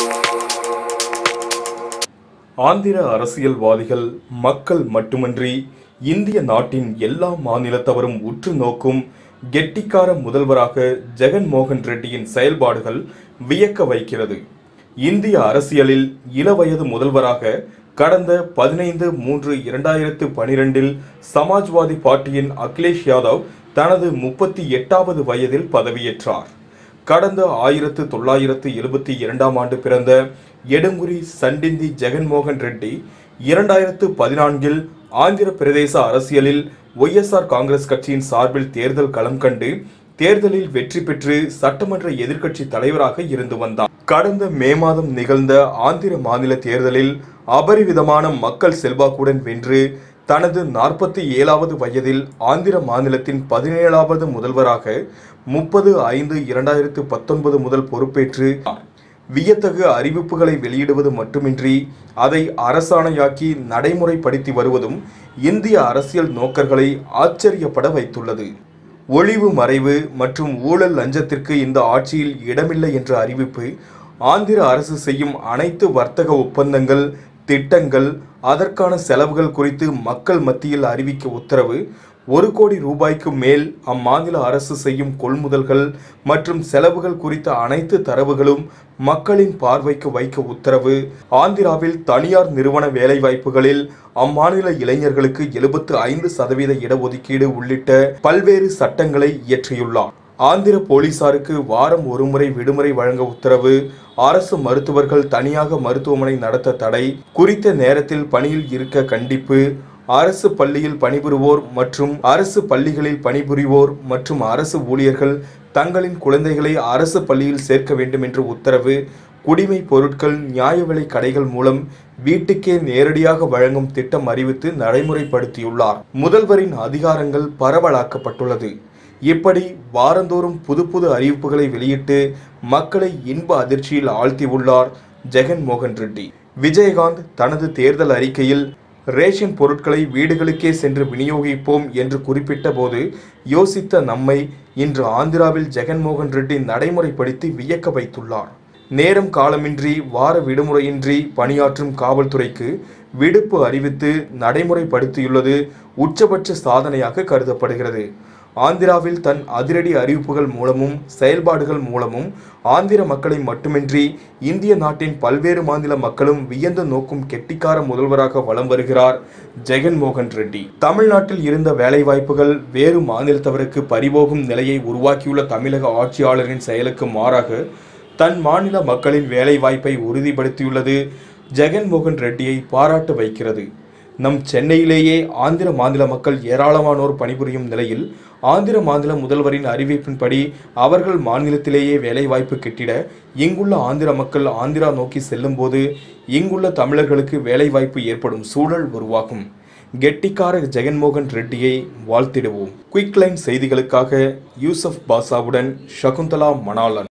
ஆந்திர அரசியல்வாதிகள் மக்கள் மட்டுமன்றி இந்திய நாட்டின் எல்லா மாநிலத்தவரும் உற்று நோக்கும் கெட்டிக்கார முதல்வராக ஜெகன் மோகன் ரெட்டியின் செயல்பாடுகள் வியக்க வைக்கிறது இந்திய அரசியலில் இளவயது முதல்வராக கடந்த பதினைந்து மூன்று இரண்டாயிரத்து பனிரெண்டில் சமாஜ்வாதி பார்ட்டியின் அகிலேஷ் யாதவ் தனது முப்பத்தி எட்டாவது வயதில் பதவியேற்றார் கடந்த ஆயிரத்து தொள்ளாயிரத்து எழுபத்தி இரண்டாம் ஆண்டு பிறந்த எடுங்குரி சண்டிந்தி ஜெகன்மோகன் ரெட்டி இரண்டாயிரத்து பதினான்கில் ஆந்திர பிரதேச அரசியலில் ஒய்எஸ்ஆர் காங்கிரஸ் கட்சியின் சார்பில் தேர்தல் களம் கண்டு தேர்தலில் வெற்றி பெற்று சட்டமன்ற எதிர்க்கட்சி தலைவராக இருந்து வந்தார் கடந்த மே மாதம் நிகழ்ந்த ஆந்திர மாநில தேர்தலில் அபரிவிதமான மக்கள் செல்வாக்குடன் வென்று தனது நாற்பத்தி ஏழாவது வயதில் ஆந்திர மாநிலத்தின் பதினேழாவது முதல்வராக முப்பது ஐந்து இரண்டாயிரத்து பத்தொன்பது முதல் பொறுப்பேற்று வியத்தகு அறிவிப்புகளை வெளியிடுவது மட்டுமின்றி அதை அரசாணையாக்கி நடைமுறைப்படுத்தி வருவதும் இந்திய அரசியல் நோக்கர்களை ஆச்சரியப்பட வைத்துள்ளது ஒளிவு மறைவு மற்றும் ஊழல் லஞ்சத்திற்கு இந்த ஆட்சியில் இடமில்லை என்ற அறிவிப்பு ஆந்திர அரசு செய்யும் அனைத்து வர்த்தக ஒப்பந்தங்கள் திட்டங்கள் அதற்கான செலவுகள் குறித்து மக்கள் மத்தியில் அறிவிக்க உத்தரவு ஒரு கோடி ரூபாய்க்கு மேல் அம்மாநில அரசு செய்யும் கொள்முதல்கள் மற்றும் செலவுகள் குறித்த அனைத்து தரவுகளும் மக்களின் பார்வைக்கு வைக்க உத்தரவு ஆந்திராவில் தனியார் நிறுவன வேலைவாய்ப்புகளில் அம்மாநில இளைஞர்களுக்கு எழுபத்து ஐந்து சதவீத இடஒதுக்கீடு உள்ளிட்ட பல்வேறு சட்டங்களை இயற்றியுள்ளார் ஆந்திர போலீசாருக்கு வாரம் ஒருமுறை விடுமுறை வழங்க உத்தரவு அரசு மருத்துவர்கள் தனியாக மருத்துவமனை நடத்த தடை குறித்த நேரத்தில் பணியில் இருக்க கண்டிப்பு அரசு பள்ளியில் பணிபுரிவோர் மற்றும் அரசு பள்ளிகளில் பணிபுரிவோர் மற்றும் அரசு ஊழியர்கள் தங்களின் குழந்தைகளை அரசு பள்ளியில் சேர்க்க வேண்டும் என்று உத்தரவு குடிமை பொருட்கள் நியாய விலை கடைகள் மூலம் வீட்டுக்கே நேரடியாக வழங்கும் திட்டம் அறிவித்து நடைமுறைப்படுத்தியுள்ளார் முதல்வரின் அதிகாரங்கள் பரவலாக்கப்பட்டுள்ளது இப்படி வாரந்தோறும் புது புது அறிவிப்புகளை வெளியிட்டு மக்களை இன்ப அதிர்ச்சியில் ஆழ்த்தியுள்ளார் ஜெகன் மோகன் ரெட்டி விஜயகாந்த் தனது தேர்தல் அறிக்கையில் ரேஷன் பொருட்களை வீடுகளுக்கே சென்று விநியோகிப்போம் என்று குறிப்பிட்ட போது யோசித்த நம்மை இன்று ஆந்திராவில் ஜெகன்மோகன் ரெட்டி நடைமுறைப்படுத்தி வியக்க வைத்துள்ளார் நேரம் காலமின்றி வார விடுமுறையின்றி பணியாற்றும் காவல்துறைக்கு விடுப்பு அறிவித்து நடைமுறைப்படுத்தியுள்ளது உச்சபட்ச சாதனையாக கருதப்படுகிறது ஆந்திராவில் தன் அதிரடி அறிவிப்புகள் மூலமும் செயல்பாடுகள் மூலமும் ஆந்திர மக்களை மட்டுமின்றி இந்திய நாட்டின் பல்வேறு மாநில மக்களும் வியந்து நோக்கும் கெட்டிக்கார முதல்வராக வலம் வருகிறார் ஜெகன் மோகன் ரெட்டி தமிழ்நாட்டில் இருந்த வேலைவாய்ப்புகள் வேறு மாநிலத்தவருக்கு பறிபோகும் நிலையை உருவாக்கியுள்ள தமிழக ஆட்சியாளரின் செயலுக்கு மாறாக தன் மாநில மக்களின் வேலைவாய்ப்பை உறுதிப்படுத்தியுள்ளது ஜெகன் மோகன் ரெட்டியை பாராட்ட வைக்கிறது நம் சென்னையிலேயே ஆந்திர மாநில மக்கள் ஏராளமானோர் பணிபுரியும் நிலையில் ஆந்திர மாநில முதல்வரின் அறிவிப்பின்படி அவர்கள் மாநிலத்திலேயே வேலைவாய்ப்பு கிட்டிட இங்குள்ள ஆந்திர மக்கள் ஆந்திரா நோக்கி செல்லும்போது இங்குள்ள தமிழர்களுக்கு வேலைவாய்ப்பு ஏற்படும் சூழல் உருவாகும் கெட்டிக்கார ஜெகன்மோகன் ரெட்டியை வாழ்த்திடுவோம் குயிக் லைன் செய்திகளுக்காக யூசப் பாசாவுடன் சகுந்தலா மணாலன்